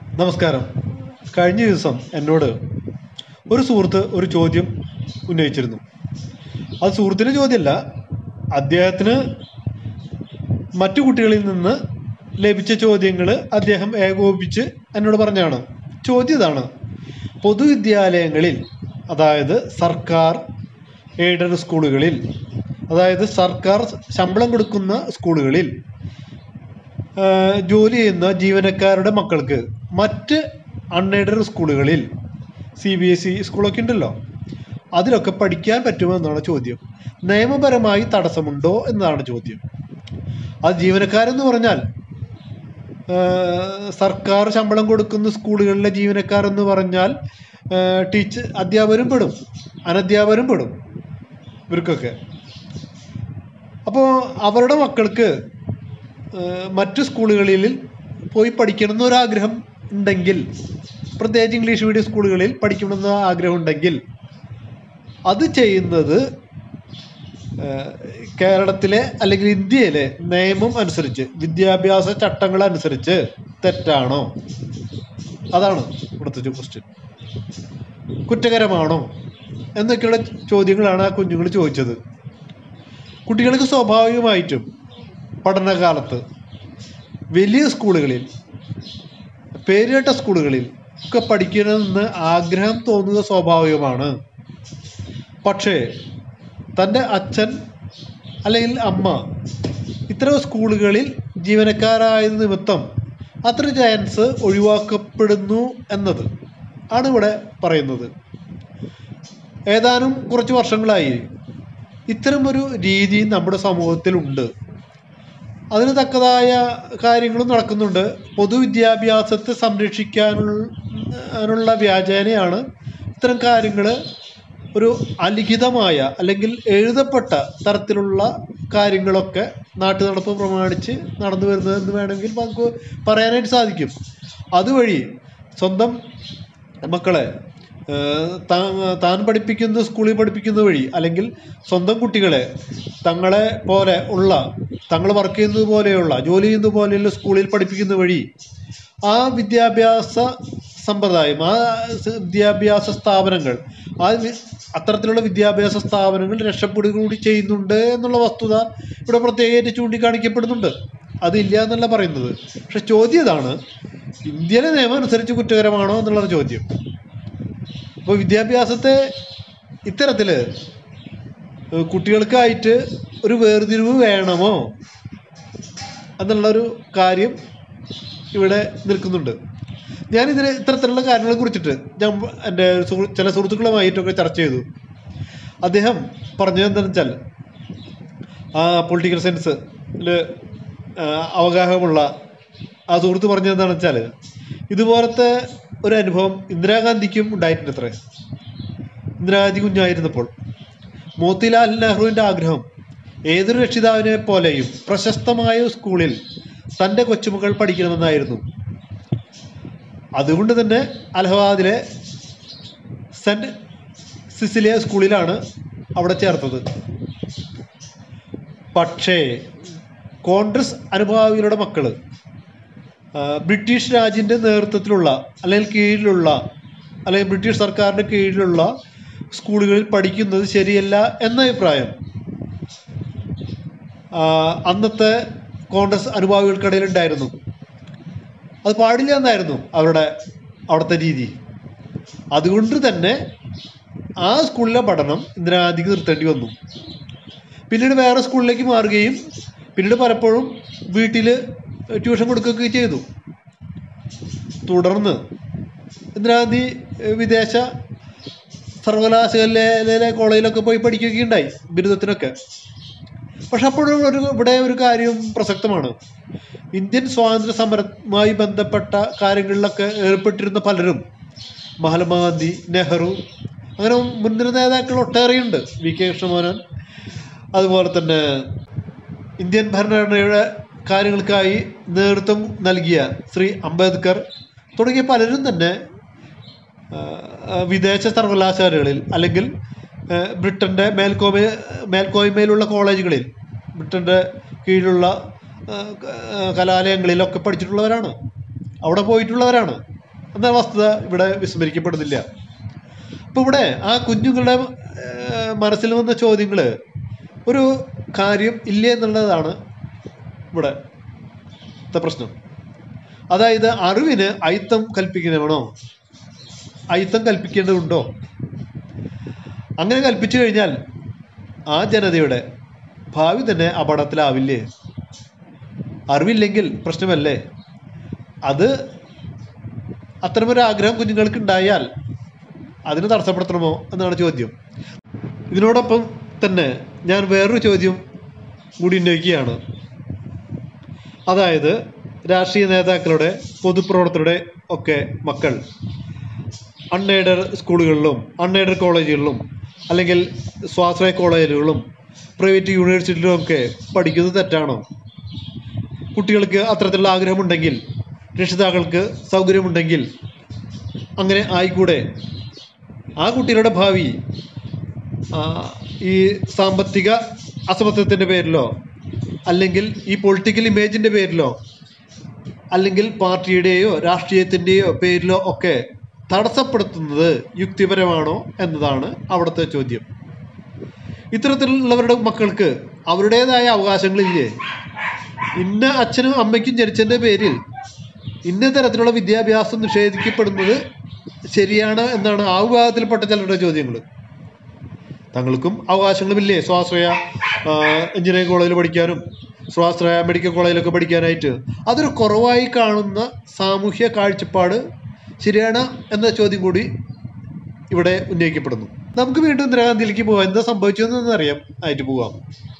നമസ്കാരം കഴിഞ്ഞ ദിവസം എന്നോട് ഒരു സുഹൃത്ത് ഒരു ചോദ്യം ഉന്നയിച്ചിരുന്നു അത് സുഹൃത്തിന് ചോദ്യമല്ല അദ്ദേഹത്തിന് മറ്റു കുട്ടികളിൽ നിന്ന് ലഭിച്ച ചോദ്യങ്ങൾ അദ്ദേഹം ഏകോപിപ്പിച്ച് എന്നോട് പറഞ്ഞാണ് ചോദ്യം ഇതാണ് പൊതുവിദ്യാലയങ്ങളിൽ അതായത് സർക്കാർ എയ്ഡഡ് സ്കൂളുകളിൽ അതായത് സർക്കാർ ശമ്പളം കൊടുക്കുന്ന സ്കൂളുകളിൽ ആ, ജോലി ചെയ്യുന്ന ജീവനക്കാരുടെ മക്കൾക്ക് മറ്റ് അൺഎയ്ഡഡ് സ്കൂളുകളിൽ സി ബി എസ് ഇ സ്കൂളൊക്കെ ഉണ്ടല്ലോ അതിലൊക്കെ പഠിക്കാൻ പറ്റുമോ എന്നാണ് ചോദ്യം നിയമപരമായി തടസ്സമുണ്ടോ എന്നതാണ് ചോദ്യം അത് ജീവനക്കാരെന്ന് പറഞ്ഞാൽ ആ, സർക്കാർ ശമ്പളം കൊടുക്കുന്ന സ്കൂളുകളിലെ ജീവനക്കാരെന്ന് പറഞ്ഞാൽ ടീച്ചർ അധ്യാപകരും പെടും അനധ്യാപകരും പെടും ഇവർക്കൊക്കെ അപ്പോൾ അവരുടെ മക്കൾക്ക് ഏഹ് മറ്റു സ്കൂളുകളിൽ പോയി പഠിക്കണം എന്നൊരാഗ്രഹം ഉണ്ടെങ്കിൽ പ്രത്യേകിച്ച് ഇംഗ്ലീഷ് മീഡിയം സ്കൂളുകളിൽ പഠിക്കണമെന്ന ആഗ്രഹം ഉണ്ടെങ്കിൽ അത് ചെയ്യുന്നത് ഏഹ് കേരളത്തിലെ അല്ലെങ്കിൽ ഇന്ത്യയിലെ നിയമം അനുസരിച്ച് വിദ്യാഭ്യാസ ചട്ടങ്ങൾ അനുസരിച്ച് തെറ്റാണോ അതാണ് ഇവിടുത്തെ ക്വസ്റ്റ്യൻ കുറ്റകരമാണോ എന്നൊക്കെയുള്ള ചോദ്യങ്ങളാണ് ആ കുഞ്ഞുങ്ങൾ ചോദിച്ചത് കുട്ടികൾക്ക് സ്വാഭാവികമായിട്ടും പഠനകാലത്ത് വലിയ സ്കൂളുകളിൽ പേരുകേട്ട സ്കൂളുകളിൽ ഒക്കെ പഠിക്കണമെന്ന് ആഗ്രഹം തോന്നുക സ്വാഭാവികമാണ് പക്ഷേ തൻ്റെ അച്ഛൻ അല്ലെങ്കിൽ അമ്മ ഇത്തരം സ്കൂളുകളിൽ ജീവനക്കാരായത് നിമിത്തം അത്ര ചാൻസ് ഒഴിവാക്കപ്പെടുന്നു എന്നത് ആണ് ഇവിടെ പറയുന്നത് ഏതാനും കുറച്ച് വർഷങ്ങളായി ഇത്തരം ഒരു രീതി നമ്മുടെ സമൂഹത്തിലുണ്ട് അതിന് തക്കതായ കാര്യങ്ങളും നടക്കുന്നുണ്ട് പൊതുവിദ്യാഭ്യാസത്തെ സംരക്ഷിക്കാനുള്ള വ്യാജേനയാണ് ഇത്തരം കാര്യങ്ങൾ ഒരു അലിഖിതമായ അല്ലെങ്കിൽ എഴുതപ്പെട്ട തരത്തിലുള്ള കാര്യങ്ങളൊക്കെ നാട്ടു നടപ്പ് പ്രമാണിച്ച് നടന്നു വരുന്നതെന്ന് വേണമെങ്കിൽ നമുക്ക് പറയാനായിട്ട് സാധിക്കും അതുവഴി സ്വന്തം മക്കളെ ഏഹ്, താ- താൻ പഠിപ്പിക്കുന്ന സ്കൂളിൽ പഠിപ്പിക്കുന്ന വഴി അല്ലെങ്കിൽ സ്വന്തം കുട്ടികളെ തങ്ങളെ പോലെ ഉള്ള തങ്ങൾ വർക്ക് ചെയ്യുന്നത് പോലെയുള്ള ജോലി ചെയ്യുന്നത് പോലെയുള്ള സ്കൂളിൽ പഠിപ്പിക്കുന്ന വഴി ആ വിദ്യാഭ്യാസ സമ്പ്രദായം ആ സ് വിദ്യാഭ്യാസ സ്ഥാപനങ്ങൾ ആ വി- അത്തരത്തിലുള്ള വിദ്യാഭ്യാസ സ്ഥാപനങ്ങൾ രക്ഷപ്പെടുക കൂടി ചെയ്യുന്നുണ്ട് എന്നുള്ള വസ്തുത ഇവിടെ പ്രത്യേകമായിട്ട് ചൂണ്ടിക്കാണിക്കപ്പെടുന്നുണ്ട് അതില്ല എന്നല്ല പറയുന്നത് പക്ഷെ ചോദ്യം ഇതാണ് ഇന്ത്യയിലെ നിയമം അനുസരിച്ച് കുറ്റകരമാണോ എന്നുള്ളൊരു ചോദ്യം അപ്പോൾ വിദ്യാഭ്യാസത്തെ ഇത്തരത്തിൽ കുട്ടികൾക്കായിട്ട് ഒരു വേർതിരിവ് വേണമോ എന്നുള്ളൊരു കാര്യം ഇവിടെ നിൽക്കുന്നുണ്ട് ഞാനിതിന് ഇത്തരത്തിലുള്ള കാര്യങ്ങളെ കുറിച്ചിട്ട് ഞാൻ എൻ്റെ സുഹൃ- ചില സുഹൃത്തുക്കളുമായിട്ടൊക്കെ ചർച്ച ചെയ്തു അദ്ദേഹം പറഞ്ഞത് എന്താണെന്ന് വെച്ചാൽ ആ പൊളിറ്റിക്കൽ സയൻസിൽ അവഗാഹമുള്ള ആ സുഹൃത്ത് പറഞ്ഞത് എന്താണെന്ന് വെച്ചാൽ ഇതുപോലത്തെ ഒരു അനുഭവം ഇന്ദിരാഗാന്ധിക്കും ഉണ്ടായിട്ടുണ്ട് അത്രേ ഇന്ദിരാഗാന്ധി കുഞ്ഞായിരുന്നപ്പോൾ മോത്തിലാൽ നെഹ്റുവിൻ്റെ ആഗ്രഹം ഏതൊരു രക്ഷിതാവിനെ പോലെയും പ്രശസ്തമായ സ്കൂളിൽ തൻ്റെ കൊച്ചുമക്കൾ പഠിക്കണമെന്നായിരുന്നു അതുകൊണ്ട് തന്നെ അലഹബാദിലെ സെൻറ്റ് സിസിലിയ സ്കൂളിലാണ് അവിടെ ചേർത്തത് പക്ഷേ കോൺഗ്രസ് അനുഭാവികളുടെ മക്കള് ആ, ബ്രിട്ടീഷ് രാജിൻ്റെ നേതൃത്വത്തിലുള്ള അല്ലെങ്കിൽ കീഴിലുള്ള അല്ലെങ്കിൽ ബ്രിട്ടീഷ് സർക്കാരിൻ്റെ കീഴിലുള്ള സ്കൂളുകളിൽ പഠിക്കുന്നത് ശരിയല്ല എന്ന അഭിപ്രായം ആ, അന്നത്തെ കോൺഗ്രസ് അനുഭാവികൾക്കിടയിൽ ഉണ്ടായിരുന്നു അത് പാടില്ല എന്നായിരുന്നു അവരുടെ അവിടുത്തെ രീതി അതുകൊണ്ട് തന്നെ ആ സ്കൂളിലെ പഠനം ഇന്ദിരാഗാന്ധിക്ക് നിർത്തേണ്ടി വന്നു പിന്നീട് വേറെ സ്കൂളിലേക്ക് മാറുകയും പിന്നീട് പലപ്പോഴും വീട്ടിൽ ട്യൂഷൻ കൊടുക്കുകയൊക്കെ ചെയ്തു തുടർന്ന് ഇന്ദിരാഗാന്ധി ഏഹ്, വിദേശ സർവകലാശാലയിലെ കോളേജിലൊക്കെ പോയി പഠിക്കുകയൊക്കെ ഉണ്ടായി ബിരുദത്തിനൊക്കെ പക്ഷെ അപ്പോഴും ഒരു ഇവിടെ ഒരു കാര്യം പ്രസക്തമാണ് ഇന്ത്യൻ സ്വാതന്ത്ര്യ സമരവുമായി ബന്ധപ്പെട്ട കാര്യങ്ങളിലൊക്കെ ഏർപ്പെട്ടിരുന്ന പലരും മഹാത്മാഗാന്ധി നെഹ്റു അങ്ങനെ മുൻനിര നേതാക്കൾ ഒട്ടേറെയുണ്ട് വി കെ കൃഷ്ണമോഹനൻ അതുപോലെ തന്നെ ഇന്ത്യൻ ഭരണഘടനയുടെ കാര്യങ്ങൾക്കായി നേതൃത്വം നൽകിയ ശ്രീ അംബേദ്കർ തുടങ്ങിയ പലരും തന്നെ ആ, ആ, വിദേശ സർവകലാശാലകളിൽ അല്ലെങ്കിൽ ആ, ബ്രിട്ടൻ്റെ മേൽക്കോമ മേൽക്കോയ്മയിലുള്ള കോളേജുകളിൽ ബ്രിട്ടൻ്റെ കീഴിലുള്ള ആ, ക- ആ, കലാലയങ്ങളിലൊക്കെ പഠിച്ചിട്ടുള്ളവരാണ് അവിടെ പോയിട്ടുള്ളവരാണ് എന്ന വസ്തുത ഇവിടെ വിസ്മരിക്കപ്പെടുന്നില്ല അപ്പോൾ ഇവിടെ ആ കുഞ്ഞുങ്ങളുടെ ഏഹ്, മനസ്സിൽ വന്ന ചോദ്യങ്ങൾ ഒരു കാര്യം ഇല്ല എന്നുള്ളതാണ് ഇവിടെ ത്തെ പ്രശ്നം അതായത് അറിവിന് അയിത്തം കൽപ്പിക്കണമാണോ അയിത്തം കൽപ്പിക്കേണ്ടതുണ്ടോ അങ്ങനെ കൽപ്പിച്ചു കഴിഞ്ഞാൽ ആ ജനതയുടെ ഭാവി തന്നെ അപകടത്തിലാവില്ലേ അറിവില്ലെങ്കിൽ പ്രശ്നമല്ലേ അത് അത്തരമൊരു ആഗ്രഹം കുഞ്ഞുങ്ങൾക്ക് ഉണ്ടായാൽ അതിന് തടസ്സപ്പെടുത്തണമോ എന്നാണ് ചോദ്യം ഇതിനോടൊപ്പം തന്നെ ഞാൻ വേറൊരു ചോദ്യം കൂടി ഉന്നയിക്കുകയാണ് അതായത് രാഷ്ട്രീയ നേതാക്കളുടെ പൊതുപ്രവർത്തകരുടെ ഒക്കെ മക്കൾ അൺഎയ്ഡഡ് സ്കൂളുകളിലും അൺഎയ്ഡഡ് കോളേജുകളിലും അല്ലെങ്കിൽ സ്വാശ്രയ കോളേജുകളിലും പ്രൈവറ്റ് യൂണിവേഴ്സിറ്റിയിലും ഒക്കെ പഠിക്കുന്നത് തെറ്റാണോ കുട്ടികൾക്ക് അത്തരത്തിലുള്ള ആഗ്രഹമുണ്ടെങ്കിൽ രക്ഷിതാക്കൾക്ക് സൗകര്യമുണ്ടെങ്കിൽ അങ്ങനെ ആയിക്കൂടെ ആ കുട്ടികളുടെ ഭാവി ആ, ഈ സാമ്പത്തിക അസമത്വത്തിൻ്റെ പേരിലോ അല്ലെങ്കിൽ ഈ പൊളിറ്റിക്കൽ ഇമേജിൻ്റെ പേരിലോ അല്ലെങ്കിൽ പാർട്ടിയുടെയോ രാഷ്ട്രീയത്തിൻ്റെയോ പേരിലോ ഒക്കെ തടസ്സപ്പെടുത്തുന്നത് യുക്തിപരമാണോ എന്നതാണ് അവിടുത്തെ ചോദ്യം ഇത്തരത്തിലുള്ളവരുടെ മക്കൾക്ക് അവരുടേതായ അവകാശങ്ങളില്ലേ ഇന്ന അച്ഛനും അമ്മയ്ക്കും ജനിച്ചതിൻ്റെ പേരിൽ ഇന്ന തരത്തിലുള്ള വിദ്യാഭ്യാസം നിഷേധിക്കപ്പെടുന്നത് ശരിയാണ് എന്നാണ് ആ വിഭാഗത്തിൽപ്പെട്ട ചിലരുടെ ചോദ്യങ്ങൾ തങ്ങൾക്കും അവകാശങ്ങളുമില്ലേ സ്വാശ്രയ ആ, എഞ്ചിനീയറിംഗ് കോളേജിൽ പഠിക്കാനും സ്വാശ്രയ മെഡിക്കൽ കോളേജിലൊക്കെ പഠിക്കാനായിട്ട് അതൊരു കുറവായി കാണുന്ന സാമൂഹ്യ കാഴ്ചപ്പാട് ശരിയാണ് എന്ന ചോദ്യം കൂടി ഇവിടെ ഉന്നയിക്കപ്പെടുന്നു നമുക്ക് വീണ്ടും ഇന്ദിരാഗാന്ധിയിലേക്ക് പോവാം എന്താ സംഭവിച്ചതെന്ന് അറിയാം ആയിട്ട് പോവാം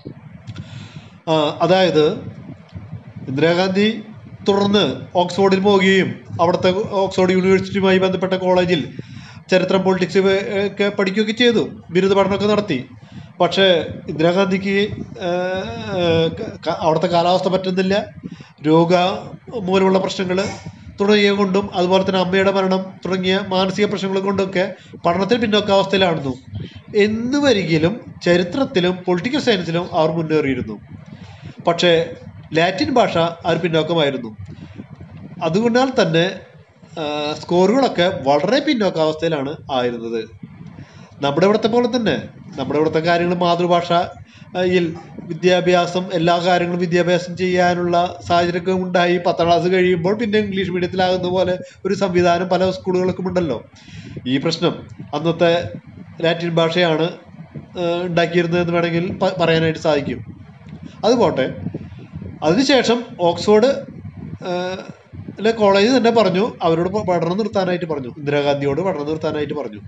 ആ, അതായത് ഇന്ദിരാഗാന്ധി തുടർന്ന് ഓക്സ്ഫോർഡിൽ പോവുകയും അവിടുത്തെ ഓക്സ്ഫോർഡ് യൂണിവേഴ്സിറ്റിയുമായി ബന്ധപ്പെട്ട കോളേജിൽ ചരിത്രം പൊളിറ്റിക്സ് ഒക്കെ പഠിക്കുകയൊക്കെ ചെയ്തു ബിരുദ പഠനമൊക്കെ നടത്തി പക്ഷേ ഇന്ദിരാഗാന്ധിക്ക് ഏഹ്, ക- അവിടുത്തെ കാലാവസ്ഥ പറ്റുന്നില്ല രോഗ മൂലമുള്ള പ്രശ്നങ്ങൾ തുടങ്ങിയ കൊണ്ടും അതുപോലെ തന്നെ അമ്മയുടെ മരണം തുടങ്ങിയ മാനസിക പ്രശ്നങ്ങൾ കൊണ്ടൊക്കെ പഠനത്തിൽ പിന്നോക്കാവസ്ഥയിലാണെന്നു എന്ന് വരികിലും ചരിത്രത്തിലും പൊളിറ്റിക്കൽ സയൻസിലും അവർ മുന്നേറിയിരുന്നു പക്ഷേ ലാറ്റിൻ ഭാഷ അവർ പിന്നോക്കമായിരുന്നു അതുകൊണ്ടാൽ തന്നെ ആ, സ്കോറുകളൊക്കെ വളരെ പിന്നോക്കാവസ്ഥയിലാണ് ആയിരുന്നത് നമ്മുടെ ഇവിടുത്തെ പോലെ തന്നെ നമ്മുടെ ഇവിടുത്തെ കാര്യങ്ങൾ മാതൃഭാഷയിൽ വിദ്യാഭ്യാസം എല്ലാ കാര്യങ്ങളും വിദ്യാഭ്യാസം ചെയ്യാനുള്ള സാഹചര്യമൊക്കെ ഉണ്ടായി പത്താം ക്ലാസ് കഴിയുമ്പോൾ പിന്നെ ഇംഗ്ലീഷ് മീഡിയത്തിലാകുന്ന പോലെ ഒരു സംവിധാനം പല സ്കൂളുകൾക്കും ഉണ്ടല്ലോ ഈ പ്രശ്നം അന്നത്തെ ലാറ്റിൻ ഭാഷയാണ് ആ, ഉണ്ടാക്കിയിരുന്നതെന്ന് വേണമെങ്കിൽ പ- പറയാനായിട്ട് സാധിക്കും അത് പോട്ടെ അതിനുശേഷം ഓക്സ്ഫോർഡ് ആ, ലെ കോളേജ് തന്നെ പറഞ്ഞു അവരോട് പ- പഠനം നിർത്താനായിട്ട് പറഞ്ഞു ഇന്ദിരാഗാന്ധിയോട് പഠനം നിർത്താനായിട്ട് പറഞ്ഞു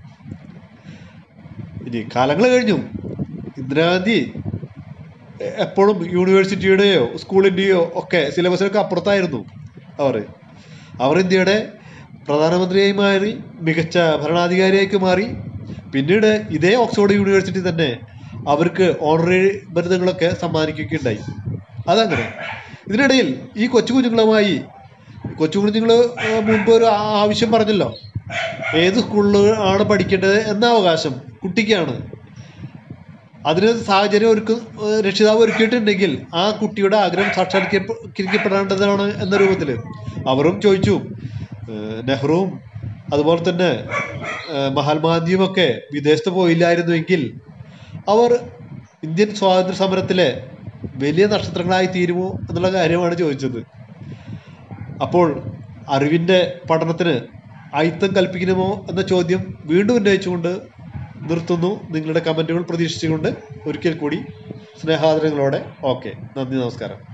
ഇനി കാലങ്ങൾ കഴിഞ്ഞു ഇന്ദിരാഗാന്ധി എ- എപ്പോഴും യൂണിവേഴ്സിറ്റിയുടെയോ സ്കൂളിൻ്റെയോ ഒക്കെ സിലബസിനൊക്കെ അപ്പുറത്തായിരുന്നു അവർ അവർ ഇന്ത്യയുടെ പ്രധാനമന്ത്രിയായി മാറി മികച്ച ഭരണാധികാരിയായി മാറി പിന്നീട് ഇതേ ഓക്സ്ഫോർഡ് യൂണിവേഴ്സിറ്റി തന്നെ അവർക്ക് ഓണററി ബിരുദങ്ങളൊക്കെ സമ്മാനിക്കുകയുണ്ടായി അതങ്ങനെ ഇതിനിടയിൽ ഈ കൊച്ചു കുഞ്ഞുങ്ങളുമായി കൊച്ചു കുഞ്ഞുങ്ങൾ മുൻപ് ഒരു ആ- ആവശ്യം പറഞ്ഞല്ലോ ഏത് സ്കൂളിൽ ആണ് പഠിക്കേണ്ടത് എന്ന അവകാശം കുട്ടിക്കാണ് അതിന് സാഹചര്യം ഒരുക്കും ഏഹ് രക്ഷിതാവ് ഒരുക്കിയിട്ടുണ്ടെങ്കിൽ ആ കുട്ടിയുടെ ആഗ്രഹം സാക്ഷാത്കരിക്കപ്പെടേണ്ടതാണ് എന്ന രൂപത്തിൽ അവരും ചോദിച്ചു ഏഹ് നെഹ്റുവും അതുപോലെ തന്നെ ഏഹ് മഹാത്മാഗാന്ധിയും ഒക്കെ വിദേശത്ത് പോയില്ലായിരുന്നുവെങ്കിൽ അവർ ഇന്ത്യൻ സ്വാതന്ത്ര്യ സമരത്തിലെ വലിയ നക്ഷത്രങ്ങളായി തീരുമോ എന്നുള്ള കാര്യമാണ് ചോദിച്ചത് അപ്പോൾ അറിവിൻ്റെ പഠനത്തിന് അയിത്തം കൽപ്പിക്കണമോ എന്ന ചോദ്യം വീണ്ടും ഉന്നയിച്ചുകൊണ്ട് നിർത്തുന്നു നിങ്ങളുടെ കമൻറ്റുകൾ പ്രതീക്ഷിച്ചുകൊണ്ട് ഒരിക്കൽ കൂടി സ്നേഹാദരങ്ങളോടെ ഓക്കെ നന്ദി നമസ്കാരം